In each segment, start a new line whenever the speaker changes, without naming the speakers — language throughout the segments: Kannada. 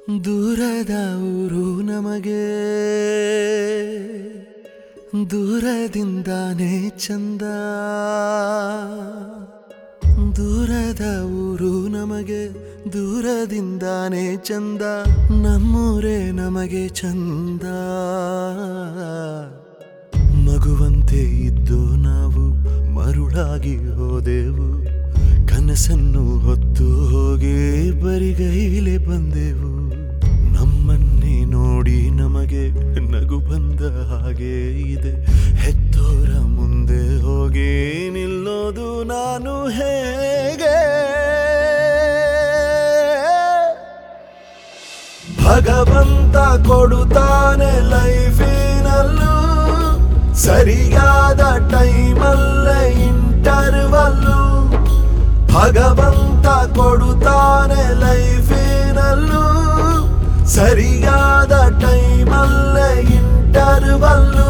ದೂರದ ಊರು ನಮಗೆ ದೂರದಿಂದಾನೇ ಚಂದ ದೂರದ ಊರು ನಮಗೆ ದೂರದಿಂದಾನೇ ಚಂದ ನಮ್ಮೂರೇ ನಮಗೆ ಚಂದ ಮಗುವಂತೆ ಇದ್ದು ನಾವು ಮರುಳಾಗಿ ಹೋದೆವು ಕನಸನ್ನು ಹೊತ್ತು ಹೋಗಿ ಬರಿಗೈಲೆ ಬಂದೆವು ನಮ್ಮನ್ನೇ ನೋಡಿ ನಮಗೆ ನಗು ಬಂದ ಹಾಗೆ ಇದೆ ಹೆತ್ತೋರ ಮುಂದೆ ಹೋಗಿ ನಿಲ್ಲೋದು ನಾನು ಹೇಗೆ ಭಗವಂತ ಕೊಡುತ್ತಾನೆ ಲೈಫಿನಲ್ಲೂ ಸರಿಯಾದ ಟೈಮಲ್ಲೇ ಇಂಟರ್ವಲ್ಲು ಭಗವಂತ ಕೊಡುತ್ತಾನೆ ಲೈಫಿನಲ್ಲೂ ಸರಿಯಾದ ಟೈಮಲ್ಲೇ ಇಂಟರ್ವಲ್ಲು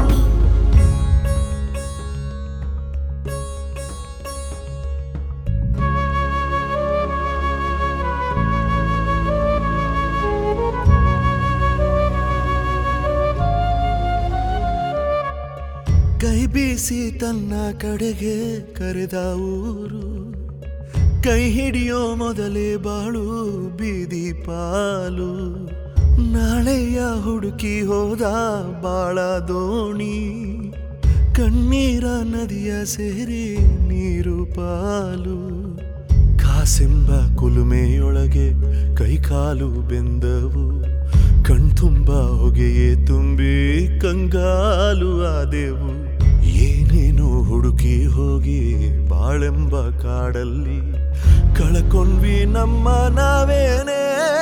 ಕೈ ಬೀಸಿ ತನ್ನ ಕಡೆಗೆ ಕರೆದ ಊರು ಕೈ ಹಿಡಿಯೋ ಮೊದಲೇ ಬಾಳು ಬೀದಿ ಪಾಲು ನಾಳೆಯ ಹುಡುಕಿ ಹೋದ ಬಾಳ ದೋಣಿ ಕಣ್ಣೀರ ನದಿಯ ಸೇರಿ ನೀರು ಪಾಲು ಕಾಸೆಂಬ ಕುಲುಮೆಯೊಳಗೆ ಕೈಕಾಲು ಬೆಂದವು ಕಣ್ತುಂಬ ಹೊಗೆಯೇ ತುಂಬಿ ಕಂಗಾಲು ಆದೆವು ಏನೇನು ಹುಡುಕಿ ಹೋಗಿ ಬಾಳೆಂಬ ಕಾಡಲ್ಲಿ ಕಳ್ಕೊಂಡ್ವಿ ನಮ್ಮ ನಾವೇನೇ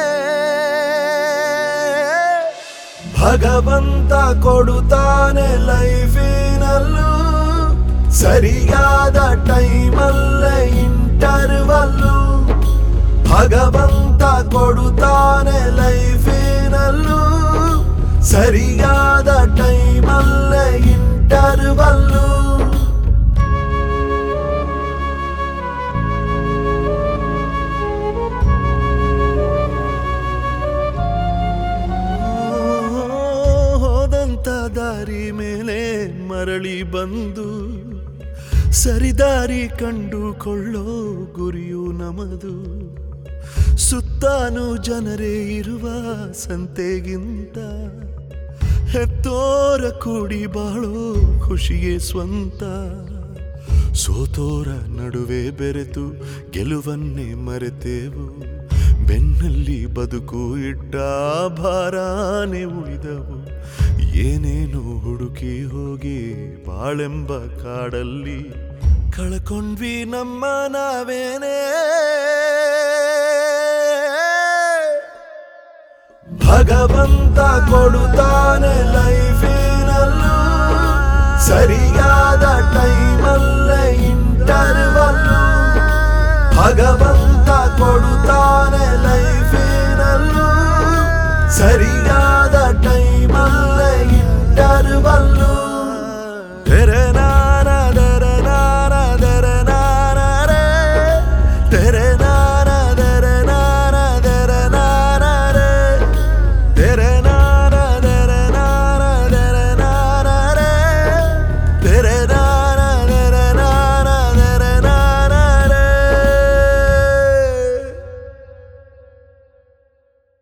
ಭಗವಂತ ಕೊಡುತ್ತಾನೆ ಲೈಫಿನಲ್ಲೂ ಸರಿಯಾದ ಟೈಮಲ್ಲೇ ಇಂಟರ್ವಲ್ಲು ಭಗವಂತ ಕೊಡುತ್ತಾನೆ ಲೈಫಿನಲ್ಲೂ ಸರಿಯಾದ ಟೈಮಲ್ಲೇ ಇಂಟರ್ವಲ್ಲು ಹೋದಂತ ದಾರಿ ಮೇಲೆ ಮರಳಿ ಬಂದು ಸರಿದಾರಿ ಕಂಡುಕೊಳ್ಳೋ ಗುರಿಯು ನಮದು ಸುತ್ತಾನು ಜನರೇ ಇರುವ ಸಂತೆಗಿಂತ ಹೆತ್ತೋರ ಕೂಡಿ ಬಾಳೋ ಖುಷಿಯೇ ಸ್ವಂತ ಸೋತೋರ ನಡುವೆ ಬೆರೆತು ಗೆಲುವನ್ನೇ ಮರೆತೆವು ಬೆನ್ನಲ್ಲಿ ಬದುಕು ಇಟ್ಟ ಭಾರಾನೆ ಉಳಿದವು ಏನೇನು ಹುಡುಕಿ ಹೋಗಿ ಬಾಳೆಂಬ ಕಾಡಲ್ಲಿ ಕಳ್ಕೊಂಡ್ವಿ ನಮ್ಮ ನಾವೇನೇ ಭಗವಂತ ಕೊಡುತ್ತಾನೆ ಲೈಫಿನಲ್ಲೂ ಸರಿಯಾದ ಟೈಮಲ್ಲೇ ಇಂಟರ್ವಲ್ಲು ಭಗವಂತ ಕೊಡುತ್ತಾನೆ ಲೈಫಿನಲ್ಲೂ ಸರಿಯಾದ